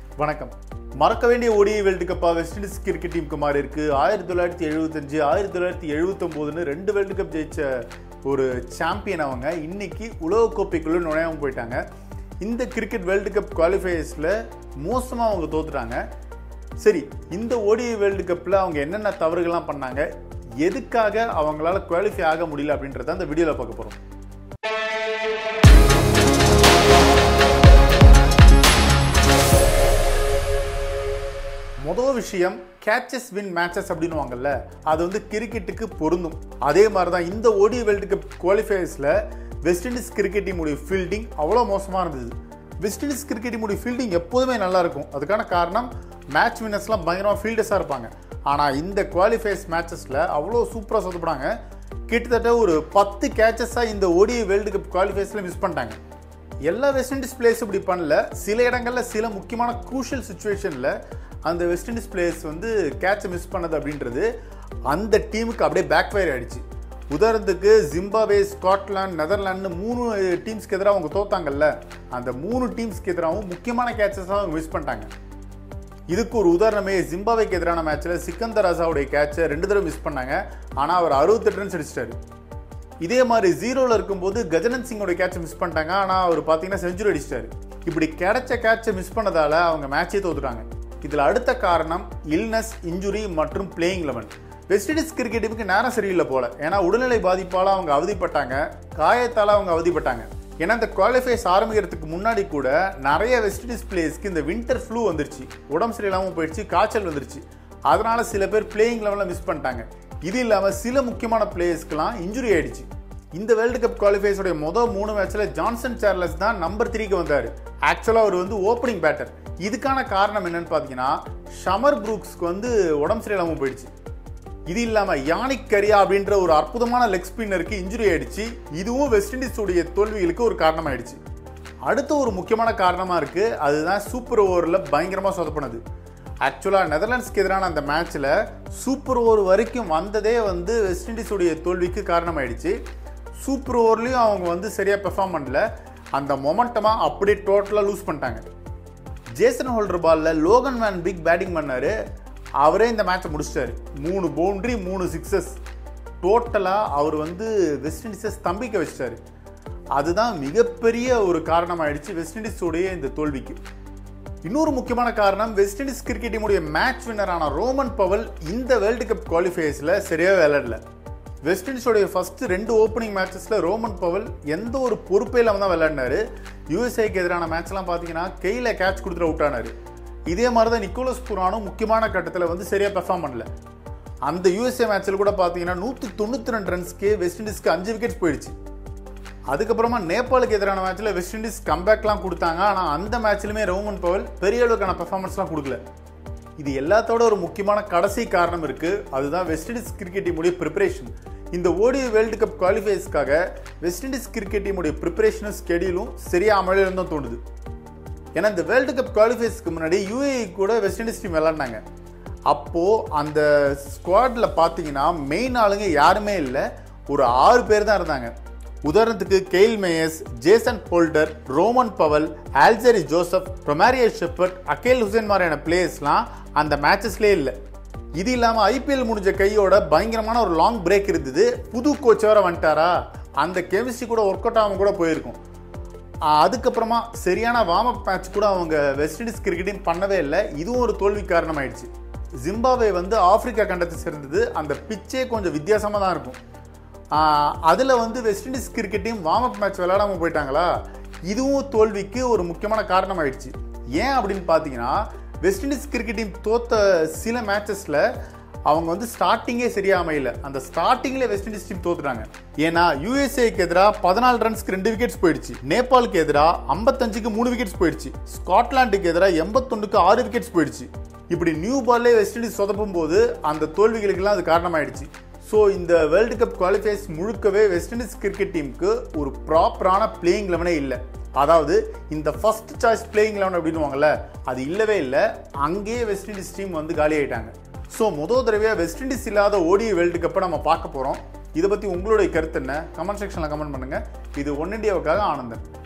வணக்கம் மறக்க வேண்டிய ஓடிஐ வேர்ல்டு கப்பா வெஸ்ட் இண்டீஸ் கிரிக்கெட் டீமுக்கு மாறி இருக்கு ஆயிரத்தி தொள்ளாயிரத்தி எழுபத்தஞ்சு ஆயிரத்தி தொள்ளாயிரத்தி எழுபத்தொம்போதுன்னு ரெண்டு வேர்ல்டு கப் ஜெயிச்ச ஒரு சாம்பியன் அவங்க இன்னைக்கு உலகக்கோப்பைக்குள்ளே நுழையாமல் போயிட்டாங்க இந்த கிரிக்கெட் வேர்ல்டு கப் குவாலிஃபயர்ஸில் மோசமாக அவங்க தோத்துட்டாங்க சரி இந்த ஓடிஐ வேர்ல்டு கப்பில் அவங்க என்னென்ன தவறுகள்லாம் பண்ணாங்க எதுக்காக அவங்களால குவாலிஃபை ஆக முடியல அப்படின்றத அந்த வீடியோவில் பார்க்க போகிறோம் முதல் விஷயம் கேச்சஸ் வின் மேட்சஸ் அப்படின்னுவாங்கல்ல அது வந்து கிரிக்கெட்டுக்கு பொருந்தும் அதே மாதிரி தான் இந்த ஓடி வேர்ல்டு கப் குவாலிஃபயர்ஸில் வெஸ்ட் இண்டீஸ் கிரிக்கெட் டீமுடைய ஃபீல்டிங் அவ்வளோ மோசமாக இருந்தது வெஸ்ட் இண்டீஸ் கிரிக்கெட் டீமுடைய ஃபீல்டிங் எப்போதுமே நல்லா இருக்கும் அதுக்கான காரணம் மேட்ச் வின்னர்ஸ்லாம் பயங்கரமாக ஃபீல்டர்ஸாக இருப்பாங்க ஆனால் இந்த குவாலிஃபயர்ஸ் மேட்சஸில் அவ்வளோ சூப்பராக சொதப்படாங்க கிட்டத்தட்ட ஒரு பத்து கேச்சஸாக இந்த ஓடிஐ வேர்ல்டு கப் குவாலிஃபயர்ஸில் மிஸ் பண்ணிட்டாங்க எல்லா வெஸ்ட் இண்டீஸ் பிளேயர்ஸ் இப்படி பண்ணல சில இடங்கள்ல சில முக்கியமான குரூஷியல் சுச்சுவேஷனில் அந்த வெஸ்ட் இண்டீஸ் பிளேயர்ஸ் வந்து கேட்சை மிஸ் பண்ணது அப்படின்றது அந்த டீமுக்கு அப்படியே பேக் ஃபயர் ஆயிடுச்சு உதாரணத்துக்கு ஜிம்பாவே ஸ்காட்லாந்து நெதர்லாந்து மூணு டீம்ஸ்க்கு எதிராக அவங்க தோத்தாங்கல்ல அந்த மூணு டீம்ஸ்க்கு எதிராகவும் முக்கியமான கேட்சஸாக அவங்க மிஸ் பண்ணிட்டாங்க இதுக்கு ஒரு உதாரணமே ஜிம்பாவேக்கு எதிரான மேட்ச்சில் சிக்கந்தர் ரசாவுடைய கேட்சை ரெண்டு தடவை மிஸ் பண்ணாங்க ஆனால் அவர் அறுபத்தெட்டு ரன்ஸ் அடிச்சிட்டாரு இதே மாதிரி ஜீரோவில் இருக்கும்போது கஜனன் சிங்கோட கேட்சை மிஸ் பண்ணிட்டாங்க ஆனால் அவர் பார்த்தீங்கன்னா செஞ்சுரி அடிச்சிட்டாரு இப்படி கிடைச்ச கேட்சை மிஸ் பண்ணதால அவங்க மேட்சே தோத்துட்டாங்க இதில் அடுத்த காரணம் இல்னஸ் இன்ஜுரி மற்றும் playing eleven West Indies cricket டீமுக்கு நேரம் சரியில்லை போல ஏன்னா உடல்நிலை பாதிப்பால் அவங்க அவதிப்பட்டாங்க காயத்தால் அவங்க அவதிப்பட்டாங்க ஏன்னா இந்த குவாலிஃபைஸ் ஆரம்பிக்கிறதுக்கு முன்னாடி கூட நிறைய வெஸ்ட் இண்டீஸ் பிளேயர்ஸ்க்கு இந்த வின்டர் ஃப்ளூ வந்துருச்சு உடம்பு சரியில்லாமல் போயிடுச்சு காய்ச்சல் வந்துருச்சு அதனால சில பேர் பிளேயிங் லெவலில் மிஸ் பண்ணிட்டாங்க இது இல்லாமல் சில முக்கியமான பிளேயர்ஸ்க்குலாம் இன்ஜுரி ஆயிடுச்சு இந்த வேர்ல்டு கப் குவாலிஃபைஸோடைய மொதல் மூணு மேட்ச்சில் ஜான்சன் சார்லஸ் தான் நம்பர் த்ரீக்கு வந்தார் ஆக்சுவலாக அவர் வந்து ஓப்பனிங் பேட்டர் இதுக்கான காரணம் என்னன்னு பார்த்தீங்கன்னா ஷமர் ப்ரூக்ஸ்க்கு வந்து உடம்பு சரியில்லாமல் போயிடுச்சு இது இல்லாமல் யானிக் கரியா அப்படின்ற ஒரு அற்புதமான லெக் ஸ்பின்னருக்கு இன்ஜுரி ஆயிடுச்சு இதுவும் வெஸ்ட் இண்டீஸுடைய தோல்விகளுக்கு ஒரு காரணமாயிடுச்சு அடுத்த ஒரு முக்கியமான காரணமாக இருக்குது அதுதான் சூப்பர் ஓவரில் பயங்கரமாக சொதப்பினது ஆக்சுவலாக நெதர்லாண்ட்ஸ்க்கு எதிரான அந்த மேட்ச்சில் சூப்பர் ஓவர் வரைக்கும் வந்ததே வந்து வெஸ்ட் இண்டீஸுடைய தோல்விக்கு காரணமாயிடுச்சு சூப்பர் ஓவர்லேயும் அவங்க வந்து சரியாக பெர்ஃபார்ம் பண்ணல அந்த மொமெண்டமாக அப்படியே டோட்டலாக லூஸ் பண்ணிட்டாங்க ஜேசன் ஹோல்டர் பாலில் லோகன் மேன் பிக் பேட்டிங் பண்ணார் அவரே இந்த மேட்சை முடிச்சிட்டாரு மூணு பவுண்ட்ரி மூணு சிக்ஸஸ் டோட்டலாக அவர் வந்து வெஸ்ட் இண்டீஸை ஸ்தம்பிக்க வச்சிட்டாரு அதுதான் மிகப்பெரிய ஒரு காரணமாயிடுச்சு வெஸ்ட் இண்டீஸுடைய இந்த தோல்விக்கு இன்னொரு முக்கியமான காரணம் வெஸ்ட் இண்டீஸ் கிரிக்கெட் டீமுடைய மேட்ச் வின்னரான ரோமன் பவல் இந்த வேர்ல்டு கப் குவாலிஃபயர்ஸில் சரியாக விளையாடல வெஸ்ட் இண்டீஸோடைய ஃபர்ஸ்ட் ரெண்டு ஓப்பனிங் மேட்சஸில் ரோமன் பவல் எந்த ஒரு பொறுப்பே இல்லாமல் தான் விளையாடினாரு யூஎஸ்ஏக்கு எதிரான மேட்ச்லாம் பார்த்தீங்கன்னா கையில் கேட்ச் கொடுத்துட்டு அவுட் ஆனார் இதே மாதிரி தான் நிக்கோலஸ் புரானும் முக்கியமான கட்டத்தில் வந்து சரியாக பெர்ஃபார்ம் பண்ணல அந்த யூஎஸ்ஏ மேட்ச்சில் கூட பார்த்தீங்கன்னா நூற்றி தொண்ணூற்றி ரெண்டு ரன்ஸ்க்கு வெஸ்ட் இண்டீஸ்க்கு அஞ்சு விக்கெட்ஸ் போயிடுச்சு அதுக்கப்புறமா நேபாளுக்கு எதிரான மேட்ச்சில் வெஸ்ட் இண்டீஸ் கம்பேக்லாம் கொடுத்தாங்க ஆனால் அந்த மேட்ச்லையுமே ரோமன் பவல் பெரிய அளவுக்கான பெர்ஃபார்மன்ஸ்லாம் கொடுக்கல இது எல்லாத்தோட ஒரு முக்கியமான கடைசி காரணம் இருக்குது அதுதான் வெஸ்ட் இண்டீஸ் கிரிக்கெட் டீமுடைய ப்ரிப்பரேஷன் இந்த ஓடி வேர்ல்டு கப் குவாலிஃபயர்ஸ்க்காக வெஸ்ட் இண்டீஸ் கிரிக்கெட் டீமுடைய ப்ரிப்பரேஷனும் ஸ்கெடியூலும் சரியாக அமலில் தான் தோணுது ஏன்னா இந்த வேர்ல்டு கப் குவாலிஃபயர்ஸ்க்கு முன்னாடி யூஏஇ கூட வெஸ்ட் இண்டீஸ் டீம் விளாட்னாங்க அப்போது அந்த ஸ்குவாடில் பார்த்தீங்கன்னா மெயின் ஆளுங்க யாருமே இல்லை ஒரு ஆறு பேர் தான் இருந்தாங்க உதாரணத்துக்கு Kyle Mayers Jason Holder Rovman Powell Alzarri Joseph Romario Shepherd Akeal Hosein மாதிரியான பிளேயர்ஸ்லாம் அந்த மேட்சஸ்லேயே இல்லை இது இல்லாமல் ஐபிஎல் முடிஞ்ச கையோட பயங்கரமான ஒரு லாங் பிரேக் இருந்தது புது கோச் வேற வந்துட்டாரா அந்த கெமிஸ்ட்ரி கூட ஒர்க் அவுட் ஆகாம கூட போயிருக்கும் ஆஹ் அதுக்கப்புறமா சரியான வார்ம் அப் மேட்ச் கூட அவங்க வெஸ்ட் இண்டீஸ் கிரிக்கெட்டிங் பண்ணவே இல்லை இதுவும் ஒரு தோல்வி காரணமாயிடுச்சு ஜிம்பாவே வந்து ஆப்பிரிக்கா கண்டத்தை சேர்ந்தது அந்த பிச்சே கொஞ்சம் வித்தியாசமாக தான் இருக்கும் அதில் வந்து West Indies cricket team warm up match விளையாடாமல் போயிட்டாங்களா இதுவும் தோல்விக்கு ஒரு முக்கியமான காரணம் ஆயிடுச்சு ஏன் அப்படின்னு பார்த்தீங்கன்னா வெஸ்ட் இண்டீஸ் கிரிக்கெட் டீம் தோத்த சில மேட்சஸில் அவங்க வந்து ஸ்டார்டிங்கே சரியா அமையல அந்த ஸ்டார்டிங்ல வெஸ்ட் இண்டீஸ் டீம் தோத்துட்டாங்க ஏன்னா யூஎஸ்ஏக்கு எதிராக பதினாலு ரன்ஸ்க்கு ரெண்டு விக்கெட்ஸ் போயிடுச்சு நேபாளுக்கு எதிராக ஐம்பத்தஞ்சுக்கு மூணு விக்கெட்ஸ் போயிடுச்சு ஸ்காட்லாண்டுக்கு எதிராக எண்பத்தொன்னுக்கு ஆறு விக்கெட்ஸ் போயிடுச்சு இப்படி நியூ பால்லே வெஸ்ட் இண்டீஸ் சொதப்பும் போது அந்த தோல்விகளுக்கெல்லாம் அது காரணமாயிடுச்சு ஸோ இந்த வேர்ல்டு கப் குவாலிஃபயர்ஸ் முழுக்கவே வெஸ்ட் இண்டீஸ் கிரிக்கெட் டீமுக்கு ஒரு ப்ராப்பரான பிளேயிங் லெவனே இல்லை அதாவது இந்த ஃபர்ஸ்ட் சாய்ஸ் பிளேயிங் லெவன் அப்படின்னுவாங்கல்ல அது இல்லவே இல்லை அங்கேயே வெஸ்ட் இண்டீஸ் டீம் வந்து காலி ஆயிட்டாங்க ஸோ முதல் தடவையாக வெஸ்ட் இண்டீஸ் இல்லாத ஓடிய வேர்ல்டு கப்பை நம்ம பார்க்க போகிறோம் இதை பற்றி உங்களுடைய கருத்து என்ன கமெண்ட் செக்ஷனில் கமெண்ட் பண்ணுங்கள் இது ஒன் இண்டியாவுக்காக ஆனந்தன்